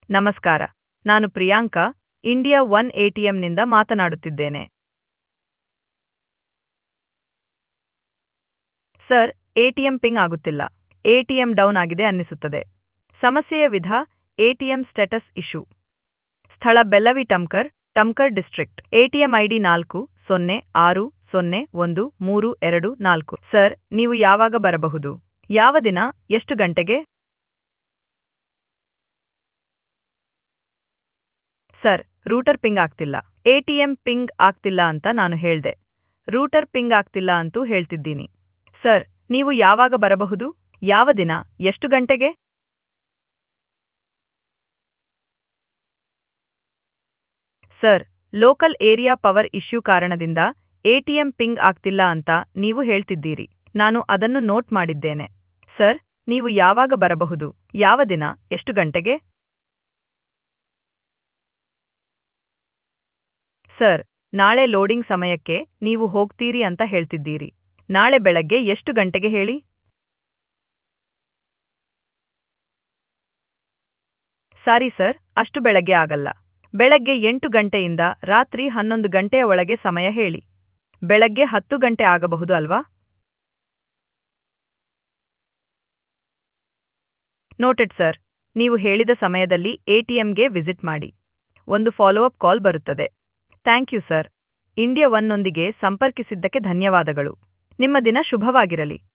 ನಮಸ್ಕಾರ ನಾನು Priyanka India one ಎಟಿಎಂನಿಂದ ಮಾತನಾಡುತ್ತಿದ್ದೇನೆ ಸರ್ ಎಟಿಎಂ ಪಿಂಗ್ ಆಗುತ್ತಿಲ್ಲ ಎಟಿಎಂ ಡೌನ್ ಆಗಿದೆ ಅನ್ನಿಸುತ್ತದೆ ಸಮಸ್ಯೆಯ ವಿಧ ಎಟಿಎಂ ಸ್ಟೇಟಸ್ ಇಶ್ಯೂ ಸ್ಥಳ Bellavi Tumkur Tumkur district ATM ID ನಾಲ್ಕು ಸೊನ್ನೆ ಆರು ಸೊನ್ನೆ ಒಂದು ಮೂರು ಎರಡು ನಾಲ್ಕು ಸರ್ ನೀವು ಯಾವಾಗ ಬರಬಹುದು ಯಾವ ದಿನ ಎಷ್ಟು ಗಂಟೆಗೆ ಸರ್ ರೂಟರ್ ಪಿಂಗ್ ಆಗ್ತಿಲ್ಲ ಎಟಿಎಂ ಪಿಂಗ್ ಆಗ್ತಿಲ್ಲ ಅಂತ ನಾನು ಹೇಳ್ದೆ ರೂಟರ್ ಪಿಂಗ್ ಆಗ್ತಿಲ್ಲ ಅಂತೂ ಹೇಳ್ತಿದ್ದೀನಿ ಸರ್ ನೀವು ಯಾವಾಗ ಬರಬಹುದು ಯಾವ ದಿನ ಎಷ್ಟು ಗಂಟೆಗೆ sir local area power issue ಕಾರಣದಿಂದ ಎಟಿಎಂ ಪಿಂಗ್ ಆಗ್ತಿಲ್ಲ ಅಂತ ನೀವು ಹೇಳ್ತಿದ್ದೀರಿ ನಾನು ಅದನ್ನು ನೋಟ್ ಮಾಡಿದ್ದೇನೆ ಸರ್ ನೀವು ಯಾವಾಗ ಬರಬಹುದು ಯಾವ ದಿನ ಎಷ್ಟು ಗಂಟೆಗೆ ಸರ್ ನಾಳೆ ಲೋಡಿಂಗ್ ಸಮಯಕ್ಕೆ ನೀವು ಹೋಗ್ತೀರಿ ಅಂತ ಹೇಳ್ತಿದ್ದೀರಿ ನಾಳೆ ಬೆಳಗ್ಗೆ ಎಷ್ಟು ಗಂಟೆಗೆ ಹೇಳಿ ಸಾರಿ ಸರ್ ಅಷ್ಟು ಬೆಳಗ್ಗೆ ಆಗಲ್ಲ ಬೆಳಗ್ಗೆ ಎಂಟು ಗಂಟೆಯಿಂದ ರಾತ್ರಿ ಹನ್ನೊಂದು ಗಂಟೆಯ ಒಳಗೆ ಸಮಯ ಹೇಳಿ ಬೆಳಗ್ಗೆ ಹತ್ತು ಗಂಟೆ ಆಗಬಹುದು ಅಲ್ವಾ ನೋಟೆಡ್ ಸರ್ ನೀವು ಹೇಳಿದ ಸಮಯದಲ್ಲಿ ಎಟಿಎಂಗೆ ವಿಸಿಟ್ ಮಾಡಿ ಒಂದು ಫಾಲೋಅಪ್ ಕಾಲ್ ಬರುತ್ತದೆ ಥ್ಯಾಂಕ್ ಯು ಸರ್ ಇಂಡಿಯಾ ಒನ್ನೊಂದಿಗೆ ಸಂಪರ್ಕಿಸಿದ್ದಕ್ಕೆ ಧನ್ಯವಾದಗಳು ನಿಮ್ಮ ದಿನ ಶುಭವಾಗಿರಲಿ